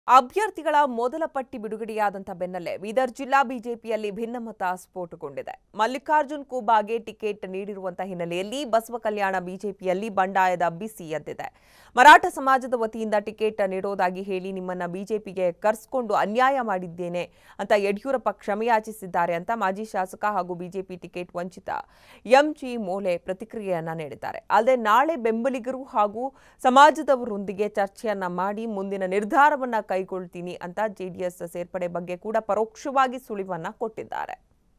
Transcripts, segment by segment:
ಅಭ್ಯರ್ಥಿಗಳ ಮೊದಲ ಪಟ್ಟಿ ಬಿಡುಗಡೆಯಾದಂಥ ಬೆನ್ನಲ್ಲೇ ಬೀದರ್ ಜಿಲ್ಲಾ ಬಿಜೆಪಿಯಲ್ಲಿ ಭಿನ್ನಮತ ಸ್ಫೋಟಗೊಂಡಿದೆ ಮಲ್ಲಿಕಾರ್ಜುನ್ ಖೂಬಾಗೆ ಟಿಕೆಟ್ ನೀಡಿರುವಂತಹ ಹಿನ್ನೆಲೆಯಲ್ಲಿ ಬಸವ ಕಲ್ಯಾಣ ಬಿಜೆಪಿಯಲ್ಲಿ ಬಂಡಾಯದ ಬಿಸಿ ಎದ್ದಿದೆ ಮರಾಠ ಸಮಾಜದ ವತಿಯಿಂದ ಟಿಕೆಟ್ ನೀಡೋದಾಗಿ ಹೇಳಿ ನಿಮ್ಮನ್ನ ಬಿಜೆಪಿಗೆ ಕರೆಸ್ಕೊಂಡು ಅನ್ಯಾಯ ಮಾಡಿದ್ದೇನೆ ಅಂತ ಯಡಿಯೂರಪ್ಪ ಕ್ಷಮೆಯಾಚಿಸಿದ್ದಾರೆ ಅಂತ ಮಾಜಿ ಶಾಸಕ ಹಾಗೂ ಬಿಜೆಪಿ ಟಿಕೆಟ್ ವಂಚಿತ ಎಂಜಿ ಮೋಲೆ ಪ್ರತಿಕ್ರಿಯೆಯನ್ನ ನೀಡಿದ್ದಾರೆ ಅಲ್ಲದೆ ನಾಳೆ ಬೆಂಬಲಿಗರು ಹಾಗೂ ಸಮಾಜದವರೊಂದಿಗೆ ಚರ್ಚೆಯನ್ನ ಮಾಡಿ ಮುಂದಿನ ನಿರ್ಧಾರವನ್ನ ಕೈಗೊಳ್ತೀನಿ ಅಂತ ಜೆಡಿಎಸ್ ಸೇರ್ಪಡೆ ಬಗ್ಗೆ ಕೂಡ ಪರೋಕ್ಷವಾಗಿ ಸುಳಿವನ್ನ ಕೊಟ್ಟಿದ್ದಾರೆ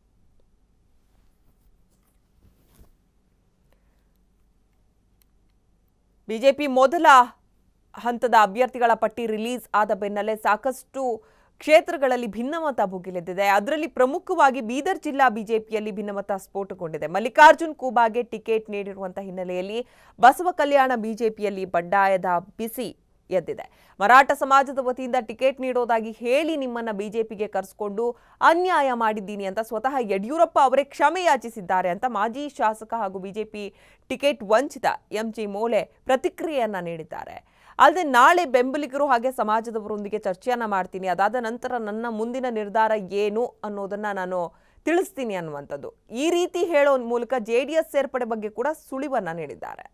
ಬಿಜೆಪಿ ಮೊದಲ ಹಂತದ ಅಭ್ಯರ್ಥಿಗಳ ಪಟ್ಟಿ ರಿಲೀಸ್ ಆದ ಬೆನ್ನಲ್ಲೇ ಸಾಕಷ್ಟು ಕ್ಷೇತ್ರಗಳಲ್ಲಿ ಭಿನ್ನಮತ ಭುಗಿಲೆದ್ದಿದೆ ಅದರಲ್ಲಿ ಪ್ರಮುಖವಾಗಿ ಬೀದರ್ ಜಿಲ್ಲಾ ಬಿಜೆಪಿಯಲ್ಲಿ ಭಿನ್ನಮತ ಸ್ಫೋಟಗೊಂಡಿದೆ ಮಲ್ಲಿಕಾರ್ಜುನ್ ಖೂಬಾಗೆ ಟಿಕೆಟ್ ನೀಡಿರುವಂತಹ ಹಿನ್ನೆಲೆಯಲ್ಲಿ ಬಸವ ಕಲ್ಯಾಣ ಬಿಜೆಪಿಯಲ್ಲಿ ಬಂಡಾಯದ ಬಿಸಿ ಎದ್ದಿದೆ ಮರಾಠ ಸಮಾಜದ ವತಿಯಿಂದ ಟಿಕೆಟ್ ನೀಡೋದಾಗಿ ಹೇಳಿ ನಿಮ್ಮನ್ನ ಬಿಜೆಪಿಗೆ ಕರೆಸ್ಕೊಂಡು ಅನ್ಯಾಯ ಮಾಡಿದ್ದೀನಿ ಅಂತ ಸ್ವತಃ ಯಡಿಯೂರಪ್ಪ ಅವರೇ ಕ್ಷಮೆ ಯಾಚಿಸಿದ್ದಾರೆ ಅಂತ ಮಾಜಿ ಶಾಸಕ ಹಾಗೂ ಬಿಜೆಪಿ ಟಿಕೆಟ್ ವಂಚಿತ ಎಂಜಿ ಮೋಲೆ ಪ್ರತಿಕ್ರಿಯೆಯನ್ನ ನೀಡಿದ್ದಾರೆ ಅಲ್ಲದೆ ನಾಳೆ ಬೆಂಬಲಿಗರು ಹಾಗೆ ಸಮಾಜದವರೊಂದಿಗೆ ಚರ್ಚೆಯನ್ನ ಮಾಡ್ತೀನಿ ಅದಾದ ನಂತರ ನನ್ನ ಮುಂದಿನ ನಿರ್ಧಾರ ಏನು ಅನ್ನೋದನ್ನ ನಾನು ತಿಳಿಸ್ತೀನಿ ಅನ್ನುವಂಥದ್ದು ಈ ರೀತಿ ಹೇಳೋ ಮೂಲಕ ಜೆಡಿಎಸ್ ಸೇರ್ಪಡೆ ಬಗ್ಗೆ ಕೂಡ ಸುಳಿವನ್ನ ನೀಡಿದ್ದಾರೆ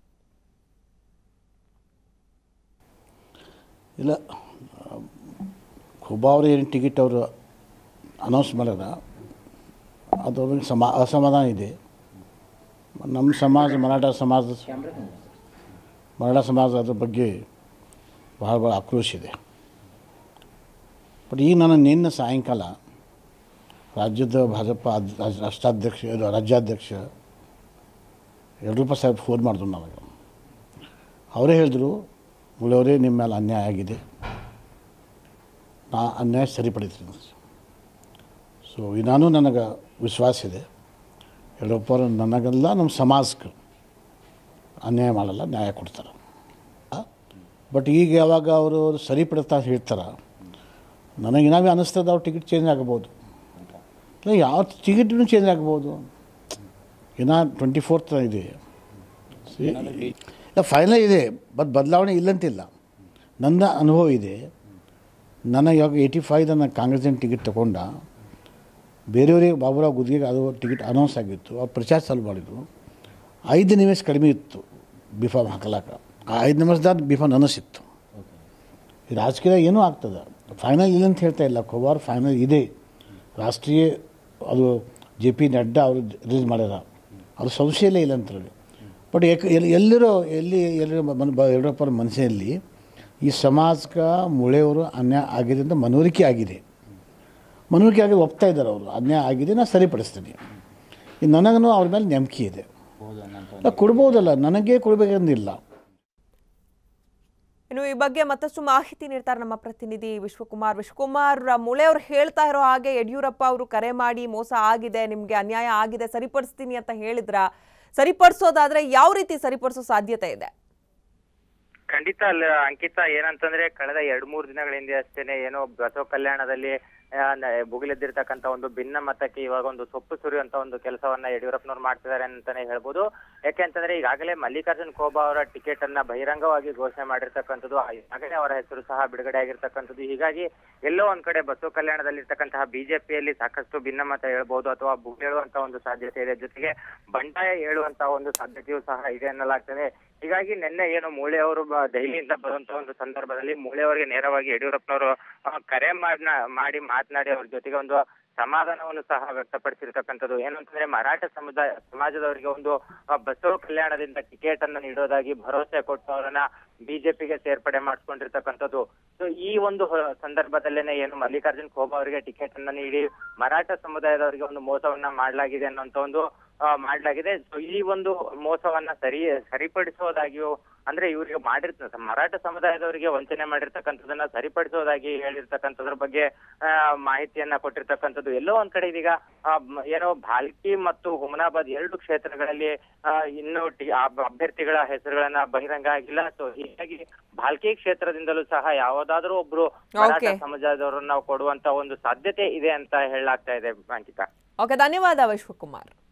ಇಲ್ಲ ಖುಬಾ ಅವರು ಏನು ಟಿಕೆಟ್ ಅವರು ಅನೌನ್ಸ್ ಮಾಡ್ಯಾರ ಅದು ಅವ್ರಿಗೆ ಸಮಾ ಅಸಮಾಧಾನ ಇದೆ ನಮ್ಮ ಸಮಾಜ ಮರಾಠ ಸಮಾಜ ಮರಾಠ ಸಮಾಜ ಅದ್ರ ಬಗ್ಗೆ ಭಾಳ ಭಾಳ ಆಕ್ರೋಶ ಇದೆ ಬಟ್ ಈಗ ನಾನು ನಿನ್ನೆ ಸಾಯಂಕಾಲ ರಾಜ್ಯದ ಭಾಜಪ ಅದ್- ರಾಜ್- ರಾಷ್ಟ್ರಾಧ್ಯಕ್ಷ ಇದು ರಾಜ್ಯಾಧ್ಯಕ್ಷ ಯಡಿಯೂರಪ್ಪ ಸಾಹೇಬ್ ಫೋನ್ ಮಾಡಿದ್ರು ನನಗೆ ಅವರೇ ಹೇಳಿದ್ರು ಮುಳವರೇ ನಿಮ್ಮ ಮೇಲೆ ಅನ್ಯಾಯ ಆಗಿದೆ ನಾ ಅನ್ಯಾಯ ಸರಿಪಡಿತೀನಿ ಸೊ ನಾನು ನನಗೆ ವಿಶ್ವಾಸ ಇದೆ ಯಡಿಯೂರಪ್ಪರು ನನಗೆಲ್ಲ ನಮ್ಮ ಸಮಾಜಕ್ಕೆ ಅನ್ಯಾಯ ಮಾಡಲ್ಲ ನ್ಯಾಯ ಕೊಡ್ತಾರೆ ಬಟ್ ಈಗ ಯಾವಾಗ ಅವರು ಸರಿಪಡುತ್ತಾ ಹೇಳ್ತಾರೆ ನನಗೆ ನಾವೇ ಅನ್ನಿಸ್ತದೆ ಅವ್ರು ಟಿಕೆಟ್ ಚೇಂಜ್ ಆಗ್ಬೋದು ಇಲ್ಲ ಯಾವ ಟಿಕೆಟ್ನೂ ಚೇಂಜ್ ಆಗ್ಬೋದು ಇನ್ನು ಟ್ವೆಂಟಿ ಫೋರ್ತ್ ಇದೆ ಇಲ್ಲ ಫೈನಲ್ ಇದೆ ಬಟ್ ಬದಲಾವಣೆ ಇಲ್ಲಂತಿಲ್ಲ ನನ್ನ ಅನುಭವ ಇದೆ ನನ್ನ ಇವಾಗ ಏಯ್ಟಿ ಫೈವ್ ನಾನು ಕಾಂಗ್ರೆಸ್ಸಿನ ಟಿಕೆಟ್ ತೊಗೊಂಡ ಬೇರೆಯವರಿಗೆ ಬಾಬುರಾವ್ ಗುದ್ದಿಗೆ ಅದು ಟಿಕೆಟ್ ಅನೌನ್ಸ್ ಆಗಿತ್ತು ಅವ್ರು ಪ್ರಚಾರ ಚಾಲು ಮಾಡಿದ್ರು ಐದು ನಿಮಿಷ ಕಡಿಮೆ ಇತ್ತು ಬಿಫಾಮ್ ಹಾಕಲಾಕ ಆ ಐದು ನಿಮಿಷದಾಗ ಬಿಫಾಮ್ ಅನಿಸಿತ್ತು ಈ ರಾಜಕೀಯ ಏನೂ ಆಗ್ತದೆ ಫೈನಲ್ ಇಲ್ಲ ಅಂತ ಹೇಳ್ತಾ ಇಲ್ಲ ಖೋಬಾರ್ ಫೈನಲ್ ಇದೆ ರಾಷ್ಟ್ರೀಯ ಅದು ಜೆ ಪಿ ನಡ್ಡಾ ಅವರು ರಿಲೀಸ್ ಮಾಡ್ಯಾರ ಅದು ಸಂಶಯಲೇ ಇಲ್ಲ ಅಂತೇಳಿ ಬಟ್ ಏಕ ಎಲ್ಲಿ ಎಲ್ಲರೂ ಎಲ್ಲಿ ಎಲ್ಲರೂ ಮನ್ ಬ ಯಡಿಯೂರಪ್ಪರ ಮನಸ್ಸಿನಲ್ಲಿ ಈ ಸಮಾಜಕ್ಕೆ ಮುಳೆಯವರು ಅನ್ಯಾಯ ಆಗಿದೆ ಅಂತ ಮನವರಿಕೆ ಆಗಿದೆ ಮನವರಿಕೆ ಆಗಿ ಒಪ್ತಾ ಇದ್ದಾರೆ ಅವರು ಅನ್ಯಾಯ ಆಗಿದೆ ನಾನು ಸರಿಪಡಿಸ್ತೀನಿ ಈ ನನಗೂ ಅವ್ರ ಮೇಲೆ ನಂಬಿಕೆ ಇದೆ ಇಲ್ಲ, ಕೊಡ್ಬೋದಲ್ಲ ನನಗೇ ಕೊಡಬೇಕಂದಿಲ್ಲ ಇನ್ನು ಈ ಬಗ್ಗೆ ಮತ್ತಷ್ಟು ಮಾಹಿತಿ ನೀಡ್ತಾರೆ ನಮ್ಮ ಪ್ರತಿನಿಧಿ ವಿಶ್ವಕುಮಾರ್ ವಿಶ್ವಕುಮಾರ್ ಮುಳೆ ಅವ್ರು ಹೇಳ್ತಾ ಇರೋ ಹಾಗೆ ಯಡಿಯೂರಪ್ಪ ಅವರು ಕರೆ ಮಾಡಿ ಮೋಸ ಆಗಿದೆ ನಿಮ್ಗೆ ಅನ್ಯಾಯ ಆಗಿದೆ ಸರಿಪಡಿಸ್ತೀನಿ ಅಂತ ಹೇಳಿದ್ರ ಸರಿಪಡಿಸೋದಾದ್ರೆ ಯಾವ ರೀತಿ ಸರಿಪಡಿಸೋ ಸಾಧ್ಯತೆ ಇದೆ ಖಂಡಿತ ಅಲ್ಲ ಅಂಕಿತ ಏನಂತಂದ್ರೆ ಕಳೆದ ಎರಡ್ ಮೂರ್ ದಿನಗಳ ಹಿಂದೆ ಅಷ್ಟೇನೆ ಏನೋ ಬಸವ ಕಲ್ಯಾಣದಲ್ಲಿ ಆ, ನ- ಭುಗಿಲೆದ್ದಿರ್ತಕ್ಕಂತ ಒಂದು ಭಿನ್ನ ಮತಕ್ಕೆ ಇವಾಗ ಒಂದು ಸೊಪ್ಪು ಸುರಿಯುವಂತ ಒಂದು ಕೆಲಸವನ್ನ ಯಡಿಯೂರಪ್ಪನವ್ರು ಮಾಡ್ತಿದ್ದಾರೆ ಅಂತಾನೆ ಹೇಳ್ಬೋದು ಯಾಕೆಂತಂದ್ರೆ ಈಗಾಗಲೇ ಮಲ್ಲಿಕಾರ್ಜುನ್ ಖೋಬಾ ಅವರ ಟಿಕೆಟ್ ಅನ್ನ ಬಹಿರಂಗವಾಗಿ ಘೋಷಣೆ ಮಾಡಿರ್ತಕ್ಕಂಥದ್ದು ಈಗಾಗಲೇ ಅವರ ಹೆಸರು ಸಹ ಬಿಡುಗಡೆ ಆಗಿರ್ತಕ್ಕಂಥದ್ದು ಹೀಗಾಗಿ ಎಲ್ಲೋ ಒಂದ್ ಕಡೆ ಬಸವ ಕಲ್ಯಾಣದಲ್ಲಿರ್ತಕ್ಕಂತಹ ಬಿಜೆಪಿಯಲ್ಲಿ ಸಾಕಷ್ಟು ಭಿನ್ನಮತ ಹೇಳ್ಬೋದು ಅಥವಾ ಹೇಳುವಂತ ಒಂದು ಸಾಧ್ಯತೆ ಇದೆ ಜೊತೆಗೆ ಬಂಡಾಯ ಹೇಳುವಂತ ಒಂದು ಸಾಧ್ಯತೆಯೂ ಸಹ ಇದೆ ಎನ್ನಲಾಗ್ತದೆ ಹೀಗಾಗಿ ನಿನ್ನೆ ಏನು ಮೂಳೆ ಅವರು ಬ- ದೆಹಲಿಯಿಂದ ಬರುವಂತ ಒಂದು ಸಂದರ್ಭದಲ್ಲಿ ಮೂಳೆ ಅವರಿಗೆ ನೇರವಾಗಿ ಯಡಿಯೂರಪ್ಪನವರು ಆ, ಕರೆ ಮಾಡ್ನ ಮಾಡಿ ಮಾತನಾಡಿ ಅವ್ರ ಜೊತೆಗೆ ಒಂದು ಸಮಾಧಾನವನ್ನು ಸಹ ವ್ಯಕ್ತಪಡಿಸಿರ್ತಕ್ಕಂಥದ್ದು ಏನು ಅಂತಂದ್ರೆ ಮರಾಠ ಸಮುದಾಯ ಸಮಾಜದವರಿಗೆ ಒಂದು ಆ, ಬಸವ ಕಲ್ಯಾಣದಿಂದ ಟಿಕೆಟ್ ಅನ್ನು ನೀಡೋದಾಗಿ ಭರವಸೆ ಕೊಟ್ಟು ಅವರನ್ನ ಬಿಜೆಪಿಗೆ ಸೇರ್ಪಡೆ ಮಾಡಿಕೊಂಡಿರ್ತಕ್ಕಂಥದ್ದು ಸೊ ಈ ಒಂದು ಹೊ- ಸಂದರ್ಭದಲ್ಲೇನೆ ಏನು ಮಲ್ಲಿಕಾರ್ಜುನ್ ಖೋಬಾ ಅವರಿಗೆ ಟಿಕೆಟ್ ಅನ್ನ ನೀಡಿ ಮರಾಠ ಸಮುದಾಯದವರಿಗೆ ಒಂದು ಮೋಸವನ್ನ ಮಾಡಲಾಗಿದೆ ಅನ್ನೋಂತ ಒಂದು ಆ, ಮಾಡ್ಲಾಗಿದೆ ಸೊ ಈ ಒಂದು ಮೋಸವನ್ನ ಸರಿ ಸರಿಪಡಿಸೋದಾಗಿಯೂ ಅಂದ್ರೆ ಇವರಿಗೆ ಮಾಡಿರ್ತ ಮರಾಠ ಸಮುದಾಯದವರಿಗೆ ವಂಚನೆ ಮಾಡಿರ್ತಕ್ಕಂಥದನ್ನ ಸರಿಪಡಿಸೋದಾಗಿ ಹೇಳಿರ್ತಕ್ಕಂಥದ್ರ ಬಗ್ಗೆ ಆ, ಮಾಹಿತಿಯನ್ನ ಕೊಟ್ಟಿರ್ತಕ್ಕಂಥದ್ದು ಎಲ್ಲೋ ಒಂದ್ ಕಡೆ ಇದೀಗ ಆ, ಮ್- ಏನೋ ಭಾಲ್ಕಿ ಮತ್ತು ಹುಮನಾಬಾದ್ ಎರಡು ಕ್ಷೇತ್ರಗಳಲ್ಲಿ ಆ, ಇನ್ನು ಟಿ- ಆ ಅಭ್ಯರ್ಥಿಗಳ ಹೆಸರುಗಳನ್ನ ಬಹಿರಂಗ ಆಗಿಲ್ಲ ಸೊ ಹೀಗಾಗಿ ಭಾಲ್ಕಿ ಕ್ಷೇತ್ರದಿಂದಲೂ ಸಹ ಯಾವ್ದಾದ್ರೂ ಒಬ್ರು ಮರಾಠ Okay. ಸಮಾಜದವರನ್ನ ಕೊಡುವಂತ ಒಂದು ಸಾಧ್ಯತೆ ಇದೆ ಅಂತ ಹೇಳಲಾಗ್ತಾ ಇದೆ ಅಂಕಿತಾ ಓಕೆ ಧನ್ಯವಾದ ವಿಶ್ವಕುಮಾರ್